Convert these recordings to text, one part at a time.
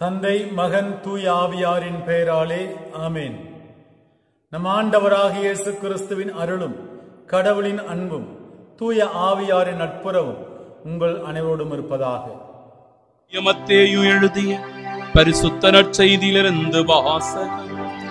தந்தை மகன் தூய ஆவியாரின் பெயராலே ஆமென் நம் ஆண்டவராகிய இயேசு கிறிஸ்துவின் அருளும் கடவுளின் அன்பும் தூய ஆவியாரின் நட்புறவும் உங்கள் அனைவரோடும் இருப்பதாக மத்தேயு எழுதிய பரிசுத்த நற்செய்தியிலிருந்து வாசகம்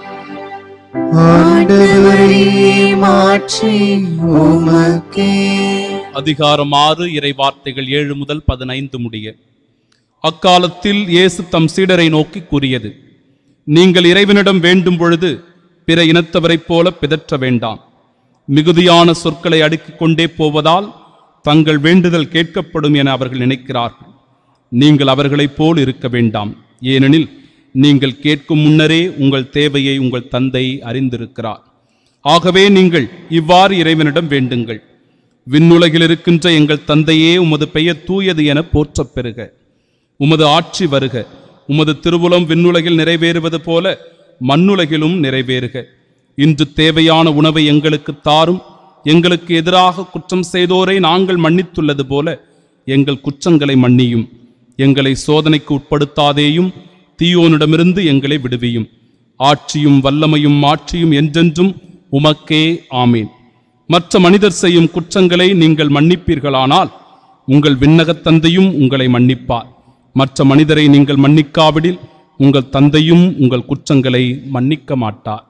ஆண்டவரே மாற்றி உமக்கே அதிகாரம் ஆறு இறை வார்த்தைகள் ஏழு முதல் பதினைந்து முடிய அக்காலத்தில் இயேசு தம் சீடரை நோக்கி கூறியது நீங்கள் இறைவனிடம் வேண்டும் பொழுது பிற இனத்தவரைப் போல பிதற்ற வேண்டாம் மிகுதியான சொற்களை அடுக்கிக் கொண்டே போவதால் தங்கள் வேண்டுதல் கேட்கப்படும் என அவர்கள் நினைக்கிறார்கள் நீங்கள் அவர்களைப் போல் இருக்க வேண்டாம் ஏனெனில் நீங்கள் கேட்கும் முன்னரே உங்கள் தேவையை உங்கள் தந்தை அறிந்திருக்கிறார் ஆகவே நீங்கள் இவ்வாறு இறைவனிடம் வேண்டுங்கள் விண்ணுலகில் இருக்கின்ற எங்கள் தந்தையே உமது பெயர் தூயது என போற்றப் பெறுக உமது ஆட்சி வருக உமது திருவுளம் விண்ணுலகில் நிறைவேறுவது போல மண்ணுலகிலும் நிறைவேறுக இன்று தேவையான உணவை எங்களுக்கு தாரும் எங்களுக்கு எதிராக குற்றம் செய்தோரை நாங்கள் மன்னித்துள்ளது போல எங்கள் குற்றங்களை மன்னியும் எங்களை சோதனைக்கு உட்படுத்தாதேயும் தீயோனிடமிருந்து எங்களை விடுவியும் ஆட்சியும் வல்லமையும் மாட்சியும் என்றென்றும் உமக்கே ஆமீன் மற்ற மனிதர் செய்யும் குற்றங்களை நீங்கள் மன்னிப்பீர்களானால் உங்கள் விண்ணகத் தந்தையும் உங்களை மன்னிப்பார் மற்ற மனிதரை நீங்கள் மன்னிக்காவிடில் உங்கள் தந்தையும் உங்கள் குற்றங்களை மன்னிக்க மாட்டார்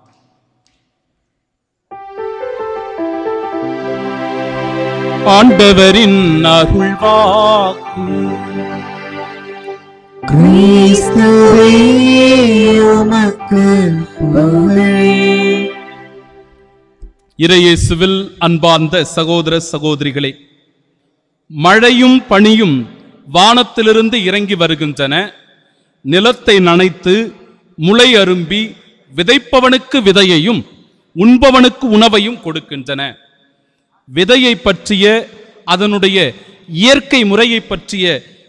ஆண்டவரின் அருள்வாக்கு கிறிஸ்துவே உமக்கு புகழ் இறையேசுவில் அன்பார்ந்த சகோதர சகோதரிகளே மழையும் பனியும் வானத்திலிருந்து இறங்கி வருகின்றன நிலத்தை நனைத்து முளை அரும்பி விதைப்பவனுக்கு விதையையும் உண்பவனுக்கு உணவையும் கொடுக்கின்றன விதையை பற்றிய அதனுடைய இயற்கை முறையை பற்றிய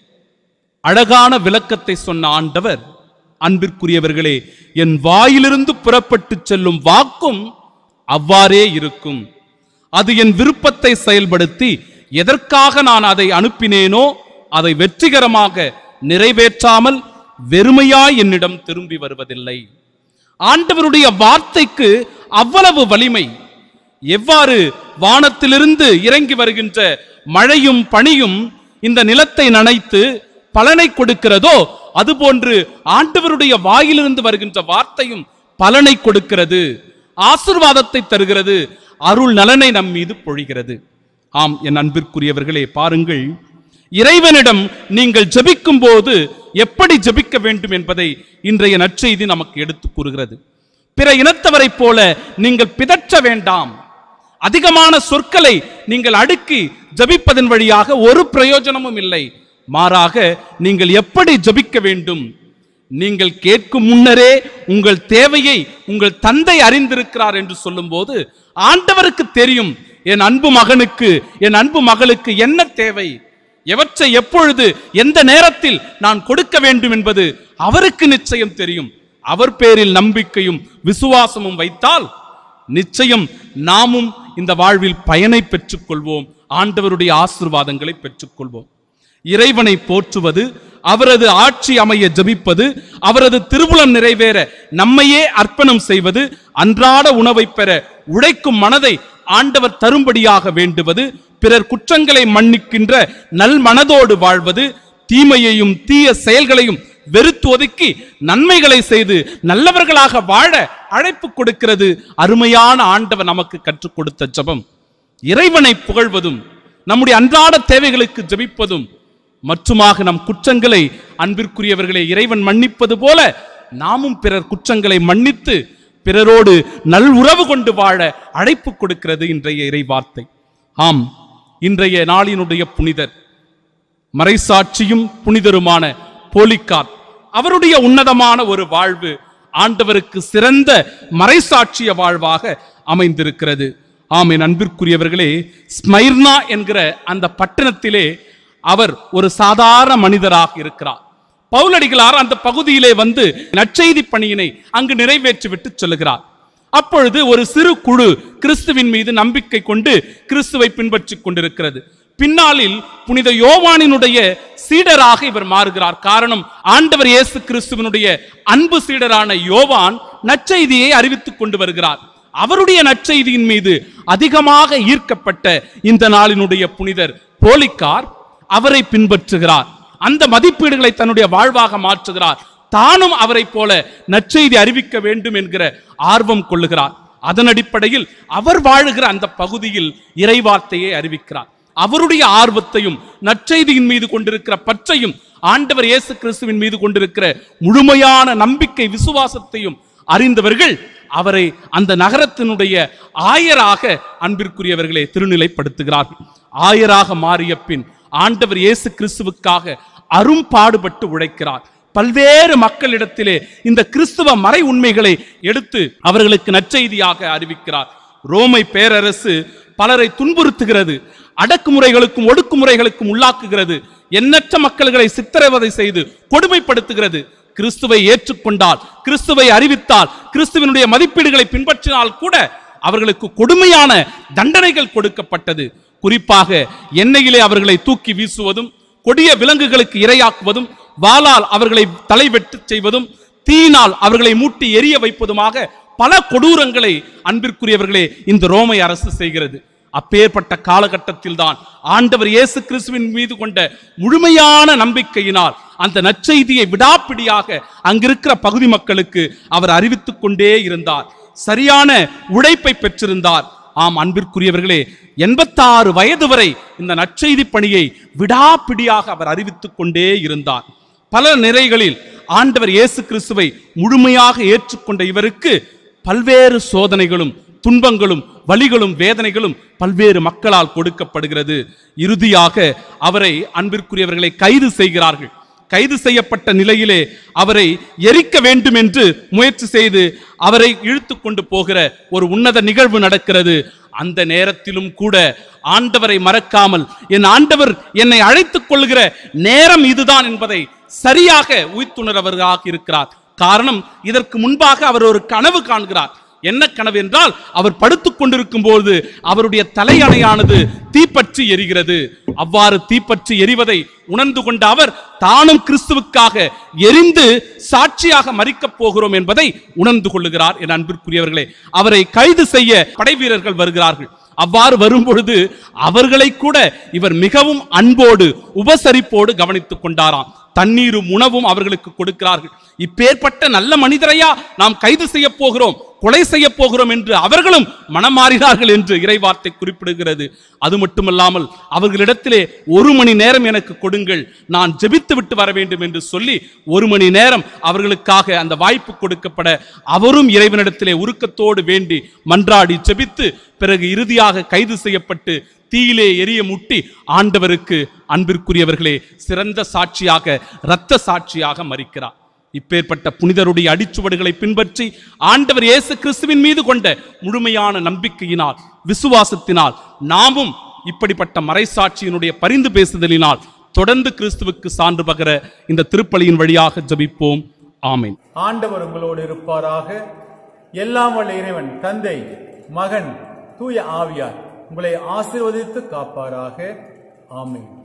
அழகான விளக்கத்தை சொன்ன ஆண்டவர் அன்பிற்குரியவர்களே என் வாயிலிருந்து புறப்பட்டு செல்லும் வாக்கும் அவ்வாறே இருக்கும் அது என் விருப்பத்தை செயல்படுத்தி எதற்காக நான் அதை அனுப்பினேனோ அதை வெற்றிகரமாக நிறைவேற்றாமல் வெறுமையாய் என்னிடம் திரும்பி வருவதில்லை ஆண்டவருடைய வார்த்தைக்கு அவ்வளவு வலிமை எவ்வாறு வானத்திலிருந்து இறங்கி வருகின்ற மழையும் பனியும் இந்த நிலத்தை நனைத்து பலனை கொடுக்கிறதோ அதுபோன்று ஆண்டவருடைய வாயிலிருந்து வருகின்ற வார்த்தையும் பலனை கொடுக்கிறது ஆசிர்வாதத்தை தருகிறது அருள் நலனை நம் மீது பொழிகிறது ஆம் என் அன்பிற்குரியவர்களே பாருங்கள் இறைவனிடம் நீங்கள் ஜெபிக்கும் போது எப்படி ஜெபிக்க வேண்டும் என்பதை இன்றைய நற்செய்தி நமக்கு எடுத்து கூறுகிறது பிற இனத்தவரைப் போல நீங்கள் பிதற்ற வேண்டாம் அதிகமான சொற்களை நீங்கள் அடுக்கி ஜபிப்பதன் வழியாக ஒரு பிரயோஜனமும் இல்லை மாறாக நீங்கள் எப்படி ஜபிக்க வேண்டும் நீங்கள் கேட்கும் முன்னரே உங்கள் தேவையை உங்கள் தந்தை அறிந்திருக்கிறார் என்று சொல்லும்போது ஆண்டவருக்கு தெரியும் என் அன்பு மகனுக்கு என் அன்பு மகளுக்கு என்ன தேவை எவற்றை எப்பொழுது எந்த நேரத்தில் நான் கொடுக்க வேண்டும் என்பது அவருக்கு நிச்சயம் தெரியும் அவர் பேரில் நம்பிக்கையும் விசுவாசமும் வைத்தால் நிச்சயம் நாமும் இந்த வாழ்வில் பயனை பெற்றுக்கொள்வோம் ஆண்டவருடைய ஆசிர்வாதங்களை பெற்றுக்கொள்வோம் இறைவனை போற்றுவது அவரது ஆட்சி அமைய ஜபிப்பது அவரது திருவுளம் நிறைவேற நம்மையே அர்ப்பணம் செய்வது அன்றாட உணவை பெற உழைக்கும் மனதை ஆண்டவர் தரும்படியாக வேண்டுவது பிறர் குற்றங்களை மன்னிக்கின்ற நல் மனதோடு வாழ்வது தீமையையும் தீய செயல்களையும் வெறுத்து ஒதுக்கி நன்மைகளை செய்து நல்லவர்களாக வாழ அழைப்பு கொடுக்கிறது அருமையான ஆண்டவர் நமக்கு கற்றுக் கொடுத்த ஜபம் இறைவனை புகழ்வதும் நம்முடைய அன்றாட தேவைகளுக்கு ஜபிப்பதும் மற்றுமாக நம் குற்றங்களை அன்பிற்குரியவர்களை இறைவன் மன்னிப்பது போல நாமும் பிறர் குற்றங்களை மன்னித்து பிறரோடு நல் உறவு கொண்டு வாழ அழைப்பு கொடுக்கிறது இன்றைய இறை வார்த்தை ஆம் இன்றைய நாளினுடைய புனிதர் மறைசாட்சியும் புனிதருமான போலிக்கார் அவருடைய உன்னதமான ஒரு வாழ்வு ஆண்டவருக்கு சிறந்த மறைசாட்சிய வாழ்வாக அமைந்திருக்கிறது ஆமென் அன்பிற்குரியவர்களே ஸ்மைர்னா என்கிற அந்த பட்டணத்திலே அவர் ஒரு சாதாரண மனிதராக இருக்கிறார் பவுலடிகளார் அந்த பகுதியிலே வந்து நற்செய்தி பணியினை அங்கு நிறைவேற்றிவிட்டு சொல்லுகிறார் அப்பொழுது ஒரு சிறு குழு கிறிஸ்துவின் மீது நம்பிக்கை கொண்டு கிறிஸ்துவை பின்பற்றிக் கொண்டிருக்கிறது பின்னாளில் புனித யோவானினுடைய சீடராக இவர் மாறுகிறார் காரணம் ஆண்டவர் இயேசு கிறிஸ்துவனுடைய அன்பு சீடரான யோவான் நற்செய்தியை அறிவித்துக் கொண்டு வருகிறார் அவருடைய நற்செய்தியின் மீது அதிகமாக ஈர்க்கப்பட்ட இந்த நாளினுடைய புனிதர் போலிக்கார் அவரை பின்பற்றுகிறார் அந்த மதிப்பீடுகளை தன்னுடைய வாழ்வாக மாற்றுகிறார் தானும் அவரைப் போல நற்செய்தி அறிவிக்க வேண்டும் என்கிற ஆர்வம் கொள்ளுகிறார் அதன் அடிப்படையில் அவர் வாழுகிற அந்த பகுதியில் இறைவார்த்தையை அறிவிக்கிறார் அவருடைய ஆர்வத்தையும் நற்செய்தியின் மீது கொண்டிருக்கிற பற்றையும் ஆண்டவர் இயேசு கிறிஸ்துவின் மீது கொண்டிருக்கிற முழுமையான நம்பிக்கை விசுவாசத்தையும் அறிந்தவர்கள் அவரை அந்த நகரத்தினுடைய ஆயராக அன்பிற்குரியவர்களே திருநிலைப்படுத்துகிறார்கள் ஆயராக மாறிய பின் ஆண்டவர் இயேசு கிறிஸ்துவுக்காக அரும்பாடுபட்டு உழைக்கிறார் பல்வேறு மக்களிடத்திலே இந்த கிறிஸ்துவ மறை உண்மைகளை எடுத்து அவர்களுக்கு நற்செய்தியாக அறிவிக்கிறார் ரோமை பேரரசு பலரை துன்புறுத்துகிறது அடக்குமுறைகளுக்கும் ஒடுக்குமுறைகளுக்கும் உள்ளாக்குகிறது எண்ணற்ற மக்கள்களை சித்திரவதை செய்து கொடுமைப்படுத்துகிறது கிறிஸ்துவை ஏற்றுக்கொண்டால் கிறிஸ்துவை அறிவித்தால் கிறிஸ்துவனுடைய மதிப்பீடுகளை பின்பற்றினால் கூட அவர்களுக்கு கொடுமையான தண்டனைகள் கொடுக்கப்பட்டது குறிப்பாக எண்ணெயிலே அவர்களை தூக்கி வீசுவதும் கொடிய விலங்குகளுக்கு இரையாக்குவதும் வாளால் அவர்களை தலைவெட்டு செய்வதும் தீயினால் அவர்களை மூட்டி எரிய வைப்பதுமாக பல கொடூரங்களை அன்பிற்குரியவர்களே இந்த ரோமை அரசு செய்கிறது அப்பேற்பட்ட காலகட்டத்தில் தான் ஆண்டவர் இயேசு கிறிஸ்துவின் மீது கொண்ட முழுமையான நம்பிக்கையினால் அந்த நற்செய்தியை விடாப்பிடியாக அங்கிருக்கிற பகுதி மக்களுக்கு அவர் அறிவித்துக் கொண்டே இருந்தார் சரியான உழைப்பை பெற்றிருந்தார் ஆம் அன்பிற்குரியவர்களே எண்பத்தாறு வயது வரை இந்த நற்செய்தி பணியை விடாப்பிடியாக அவர் அறிவித்துக் கொண்டே இருந்தார் பல நிறைகளில் ஆண்டவர் இயேசு கிறிஸ்துவை முழுமையாக ஏற்றுக்கொண்ட இவருக்கு பல்வேறு சோதனைகளும் துன்பங்களும் வலிகளும் வேதனைகளும் பல்வேறு மக்களால் கொடுக்கப்படுகிறது இறுதியாக அவரை அன்பிற்குரியவர்களை கைது செய்கிறார்கள் கைது செய்யப்பட்ட நிலையிலே அவரை எரிக்க வேண்டும் என்று முயற்சி செய்து அவரை இழுத்து கொண்டு போகிற ஒரு உன்னத நிகழ்வு நடக்கிறது அந்த நேரத்திலும் கூட ஆண்டவரை மறக்காமல் என் ஆண்டவர் என்னை அழைத்துக் கொள்கிற நேரம் இதுதான் என்பதை சரியாக உய்த்துணர்வராக இருக்கிறார் காரணம் இதற்கு முன்பாக அவர் ஒரு கனவு காண்கிறார் என்ன கனவு என்றால் அவர் படுத்துக் கொண்டிருக்கும் போது அவருடைய தலையணையானது தீப்பற்றி எரிகிறது அவ்வாறு தீப்பற்றி எரிவதை உணர்ந்து கொண்ட அவர் தானும் கிறிஸ்துவுக்காக எரிந்து சாட்சியாக மறிக்கப் போகிறோம் என்பதை உணர்ந்து கொள்ளுகிறார் என் அன்பிற்குரியவர்களே அவரை கைது செய்ய படை வீரர்கள் வருகிறார்கள் அவ்வாறு வரும்பொழுது அவர்களை கூட இவர் மிகவும் அன்போடு உபசரிப்போடு கவனித்துக் கொண்டாராம் தண்ணீரும் உணவும் அவர்களுக்கு கொடுக்கிறார்கள் இப்பேற்பட்ட நல்ல மனிதரையா நாம் கைது செய்ய போகிறோம் கொலை செய்ய போகிறோம் என்று அவர்களும் மனமாறினார்கள் என்று இறைவார்த்தை குறிப்பிடுகிறது அது மட்டுமல்லாமல் அவர்களிடத்திலே ஒரு மணி நேரம் எனக்கு கொடுங்கள் நான் ஜெபித்து விட்டு வர வேண்டும் என்று சொல்லி ஒரு மணி நேரம் அவர்களுக்காக அந்த வாய்ப்பு கொடுக்கப்பட அவரும் இறைவனிடத்திலே உருக்கத்தோடு வேண்டி மன்றாடி ஜெபித்து பிறகு இறுதியாக கைது செய்யப்பட்டு தீயிலே எரிய முட்டி ஆண்டவருக்கு அன்பிற்குரியவர்களே சிறந்த சாட்சியாக இரத்த சாட்சியாக மறிக்கிறார் இப்பேற்பட்ட புனிதருடைய அடிச்சுவடுகளை பின்பற்றி ஆண்டவர் இயேசு கிறிஸ்துவின் மீது கொண்ட முழுமையான நம்பிக்கையினால் விசுவாசத்தினால் நாமும் இப்படிப்பட்ட மறைசாட்சியினுடைய பரிந்து பேசுதலினால் தொடர்ந்து கிறிஸ்துவுக்கு சான்று பகர இந்த திருப்பலியின் வழியாக ஜபிப்போம் ஆமென் ஆண்டவர் உங்களோடு இருப்பாராக எல்லாம் வல்ல இறைவன் தந்தை மகன் தூய ஆவியார் உங்களை ஆசீர்வதித்து காப்பாராக ஆமென்